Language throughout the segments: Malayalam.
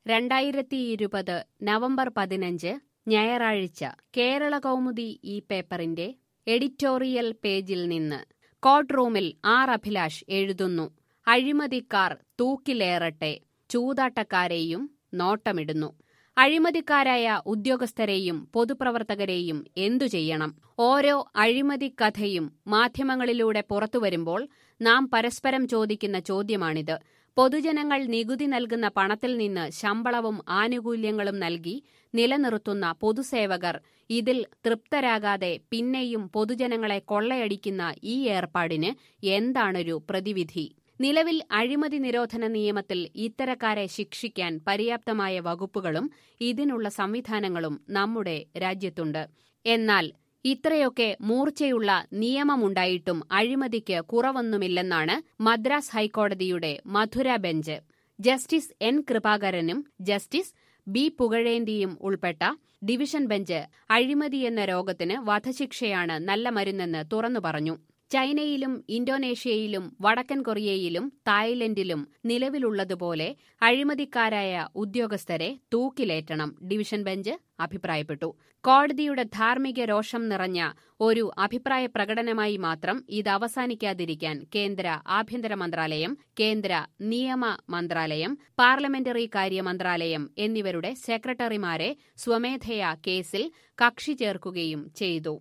രണ്ടായിരത്തി ഇരുപത് നവംബർ പതിനഞ്ച് ഞായറാഴ്ച കേരള കൗമുദി ഈ പേപ്പറിന്റെ എഡിറ്റോറിയൽ പേജിൽ നിന്ന് കോർട്ട് റൂമിൽ ആർ അഭിലാഷ് എഴുതുന്നു അഴിമതിക്കാർ തൂക്കിലേറട്ടെ ചൂതാട്ടക്കാരെയും നോട്ടമിടുന്നു അഴിമതിക്കാരായ ഉദ്യോഗസ്ഥരെയും പൊതുപ്രവർത്തകരെയും എന്തു ചെയ്യണം ഓരോ അഴിമതി കഥയും മാധ്യമങ്ങളിലൂടെ പുറത്തുവരുമ്പോൾ നാം പരസ്പരം ചോദിക്കുന്ന ചോദ്യമാണിത് പൊതുജനങ്ങൾ നികുതി നൽകുന്ന പണത്തിൽ നിന്ന് ശമ്പളവും ആനുകൂല്യങ്ങളും നൽകി നിലനിർത്തുന്ന പൊതുസേവകർ ഇതിൽ തൃപ്തരാകാതെ പിന്നെയും പൊതുജനങ്ങളെ കൊള്ളയടിക്കുന്ന ഈ ഏർപ്പാടിന് എന്താണൊരു പ്രതിവിധി നിലവിൽ അഴിമതി നിരോധന നിയമത്തിൽ ഇത്തരക്കാരെ ശിക്ഷിക്കാൻ പര്യാപ്തമായ വകുപ്പുകളും ഇതിനുള്ള സംവിധാനങ്ങളും നമ്മുടെ രാജ്യത്തുണ്ട് എന്നാൽ ഇത്രയൊക്കെ മൂർച്ചയുള്ള നിയമമുണ്ടായിട്ടും അഴിമതിക്ക് കുറവൊന്നുമില്ലെന്നാണ് മദ്രാസ് ഹൈക്കോടതിയുടെ മധുര ബെഞ്ച് ജസ്റ്റിസ് എൻ കൃപാകരനും ജസ്റ്റിസ് ബി പുകഴേന്തിയും ഉൾപ്പെട്ട ഡിവിഷൻ ബെഞ്ച് അഴിമതി എന്ന രോഗത്തിന് വധശിക്ഷയാണ് നല്ല മരുന്നെന്ന് തുറന്നു പറഞ്ഞു ചൈനയിലും ഇന്തോനേഷ്യയിലും വടക്കൻ കൊറിയയിലും തായ്ലൻഡിലും നിലവിലുള്ളതുപോലെ അഴിമതിക്കാരായ ഉദ്യോഗസ്ഥരെ തൂക്കിലേറ്റണം ഡിവിഷൻ ബെഞ്ച് അഭിപ്രായപ്പെട്ടു കോടതിയുടെ ധാർമ്മിക രോഷം നിറഞ്ഞ ഒരു അഭിപ്രായ പ്രകടനമായി മാത്രം ഇത് അവസാനിക്കാതിരിക്കാൻ കേന്ദ്ര ആഭ്യന്തര മന്ത്രാലയം കേന്ദ്ര നിയമ മന്ത്രാലയം പാർലമെന്ററി കാര്യ മന്ത്രാലയം എന്നിവരുടെ സെക്രട്ടറിമാരെ സ്വമേധയാ കേസിൽ കക്ഷി ചേർക്കുകയും ചെയ്തു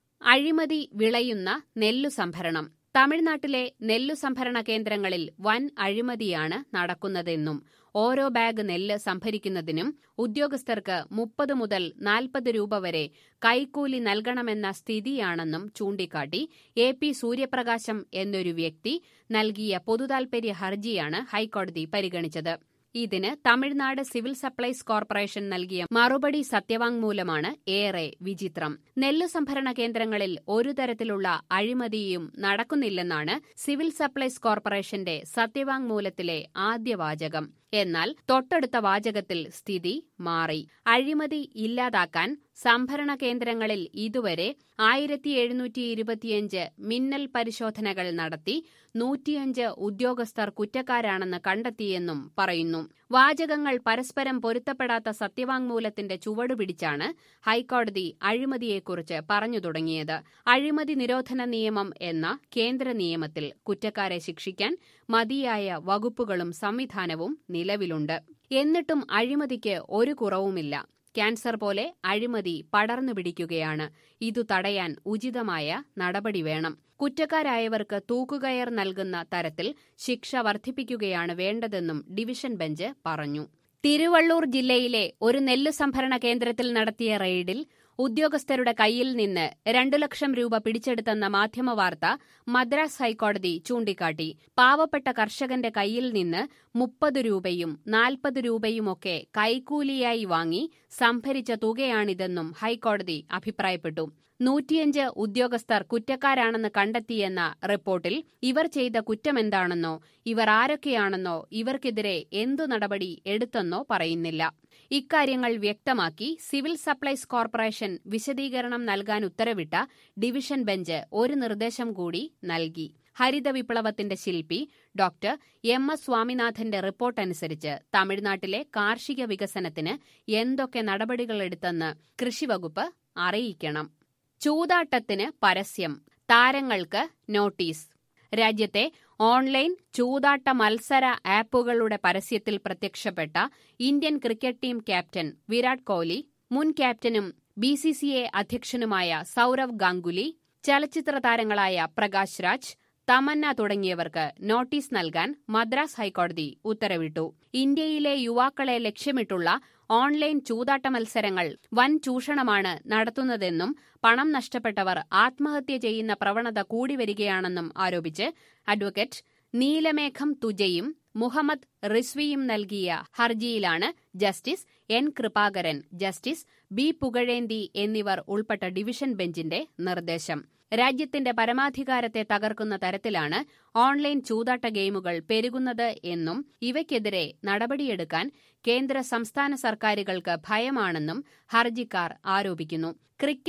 അഴിമതി വിളയുന്ന നെല്ലു സംഭരണം തമിഴ്നാട്ടിലെ നെല്ലു സംഭരണ കേന്ദ്രങ്ങളിൽ വൻ അഴിമതിയാണ് നടക്കുന്നതെന്നും ഓരോ ബാഗ് നെല്ല് സംഭരിക്കുന്നതിനും ഉദ്യോഗസ്ഥർക്ക് മുപ്പത് മുതൽ നാൽപ്പത് രൂപ വരെ കൈക്കൂലി നൽകണമെന്ന സ്ഥിതിയാണെന്നും ചൂണ്ടിക്കാട്ടി എ പി സൂര്യപ്രകാശം എന്നൊരു വ്യക്തി നൽകിയ പൊതുതാൽപര്യ ഹർജിയാണ് ഹൈക്കോടതി പരിഗണിച്ചത് ഇതിന് തമിഴ്നാട് സിവിൽ സപ്ലൈസ് കോർപ്പറേഷൻ നൽകിയ മറുപടി സത്യവാങ്മൂലമാണ് ഏറെ വിചിത്രം നെല്ലു സംഭരണ കേന്ദ്രങ്ങളിൽ ഒരു തരത്തിലുള്ള അഴിമതിയും നടക്കുന്നില്ലെന്നാണ് സിവിൽ സപ്ലൈസ് കോർപ്പറേഷന്റെ സത്യവാങ്മൂലത്തിലെ ആദ്യ വാചകം എന്നാൽ തൊട്ടടുത്ത വാചകത്തിൽ സ്ഥിതി മാറി അഴിമതി ഇല്ലാതാക്കാൻ സംഭരണ കേന്ദ്രങ്ങളിൽ ഇതുവരെ ആയിരത്തി എഴുന്നൂറ്റി ഇരുപത്തിയഞ്ച് മിന്നൽ പരിശോധനകൾ നടത്തി നൂറ്റിയഞ്ച് ഉദ്യോഗസ്ഥർ കുറ്റക്കാരാണെന്ന് കണ്ടെത്തിയെന്നും പറയുന്നു വാചകങ്ങൾ പരസ്പരം പൊരുത്തപ്പെടാത്ത സത്യവാങ്മൂലത്തിന്റെ ചുവടുപിടിച്ചാണ് ഹൈക്കോടതി അഴിമതിയെക്കുറിച്ച് പറഞ്ഞു തുടങ്ങിയത് അഴിമതി നിരോധന നിയമം എന്ന കേന്ദ്ര നിയമത്തിൽ കുറ്റക്കാരെ ശിക്ഷിക്കാൻ മതിയായ വകുപ്പുകളും സംവിധാനവും നിലവിലുണ്ട് എന്നിട്ടും അഴിമതിക്ക് ഒരു കുറവുമില്ല ക്യാൻസർ പോലെ അഴിമതി പടർന്നു പിടിക്കുകയാണ് ഇതു തടയാൻ ഉചിതമായ നടപടി വേണം കുറ്റക്കാരായവർക്ക് തൂക്കുകയർ നൽകുന്ന തരത്തിൽ ശിക്ഷ വർദ്ധിപ്പിക്കുകയാണ് വേണ്ടതെന്നും ഡിവിഷൻ ബെഞ്ച് പറഞ്ഞു തിരുവള്ളൂർ ജില്ലയിലെ ഒരു നെല്ല് സംഭരണ കേന്ദ്രത്തിൽ നടത്തിയ റെയ്ഡിൽ ഉദ്യോഗസ്ഥരുടെ കയ്യിൽ നിന്ന് രണ്ടു ലക്ഷം രൂപ പിടിച്ചെടുത്തെന്ന മാധ്യമവാർത്ത മദ്രാസ് ഹൈക്കോടതി ചൂണ്ടിക്കാട്ടി പാവപ്പെട്ട കർഷകന്റെ കയ്യിൽ നിന്ന് മുപ്പത് രൂപയും നാൽപ്പത് രൂപയുമൊക്കെ കൈക്കൂലിയായി വാങ്ങി സംഭരിച്ച തുകയാണിതെന്നും ഹൈക്കോടതി അഭിപ്രായപ്പെട്ടു നൂറ്റിയഞ്ച് ഉദ്യോഗസ്ഥർ കുറ്റക്കാരാണെന്ന് കണ്ടെത്തിയെന്ന റിപ്പോർട്ടിൽ ഇവർ ചെയ്ത കുറ്റമെന്താണെന്നോ ഇവർ ആരൊക്കെയാണെന്നോ ഇവർക്കെതിരെ എന്തു നടപടി എടുത്തെന്നോ പറയുന്നില്ല ഇക്കാര്യങ്ങൾ വ്യക്തമാക്കി സിവിൽ സപ്ലൈസ് കോർപ്പറേഷൻ വിശദീകരണം നൽകാൻ ഉത്തരവിട്ട ഡിവിഷൻ ബെഞ്ച് ഒരു നിർദ്ദേശം കൂടി നൽകി ഹരിത വിപ്ലവത്തിന്റെ ശില്പി ഡോക്ടർ എം എസ് സ്വാമിനാഥന്റെ റിപ്പോർട്ടനുസരിച്ച് തമിഴ്നാട്ടിലെ കാർഷിക വികസനത്തിന് എന്തൊക്കെ നടപടികളെടുത്തെന്ന് കൃഷിവകുപ്പ് അറിയിക്കണം ചൂതാട്ടത്തിന് പരസ്യം താരങ്ങൾക്ക് നോട്ടീസ് രാജ്യത്തെ ഓൺലൈൻ ചൂതാട്ട മത്സര ആപ്പുകളുടെ പരസ്യത്തിൽ പ്രത്യക്ഷപ്പെട്ട Indian cricket team captain Virat Kohli മുൻ ക്യാപ്റ്റനും ബി സി സി എ അധ്യക്ഷനുമായ സൌരവ് ഗാംഗുലി ചലച്ചിത്ര താരങ്ങളായ പ്രകാശ് രാജ് തമന്ന തുടങ്ങിയവർക്ക് നോട്ടീസ് നൽകാൻ മദ്രാസ് ഹൈക്കോടതി ഉത്തരവിട്ടു ഇന്ത്യയിലെ യുവാക്കളെ ലക്ഷ്യമിട്ടുള്ള ഓൺലൈൻ ചൂതാട്ട മത്സരങ്ങൾ വൻ ചൂഷണമാണ് നടത്തുന്നതെന്നും പണം നഷ്ടപ്പെട്ടവർ ആത്മഹത്യ ചെയ്യുന്ന പ്രവണത കൂടി വരികയാണെന്നും ആരോപിച്ച് അഡ്വക്കേറ്റ് നീലമേഘം തുജയും മുഹമ്മദ് റിസ്വിയും നൽകിയ ഹർജിയിലാണ് justice N Kripakaran justice B Pugazhendhi എന്നിവർ ഉൾപ്പെട്ട ഡിവിഷൻ ബെഞ്ചിന്റെ നിർദ്ദേശം രാജ്യത്തിന്റെ പരമാധികാരത്തെ തകർക്കുന്ന തരത്തിലാണ് ഓൺലൈൻ ചൂതാട്ട ഗെയിമുകൾ പെരുകുന്നത് എന്നും ഇവയ്ക്കെതിരെ നടപടിയെടുക്കാൻ കേന്ദ്ര സംസ്ഥാന സർക്കാരുകൾക്ക് ഭയമാണെന്നും ഹർജിക്കാർ ആരോപിക്കുന്നു ക്രിക്കറ്റ്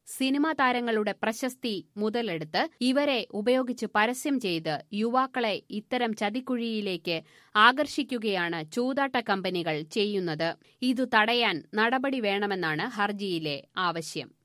സിനിമാ താരങ്ങളുടെ പ്രശസ്തി മുതലെടുത്ത് ഇവരെ ഉപയോഗിച്ച് പരസ്യം ചെയ്ത് യുവാക്കളെ ഇത്തരം ചതിക്കുഴിയിലേക്ക് ആകർഷിക്കുകയാണ് ചൂതാട്ട കമ്പനികൾ ചെയ്യുന്നത് ഇതു തടയാൻ നടപടി വേണമെന്നാണ് ഹർജിയിലെ ആവശ്യം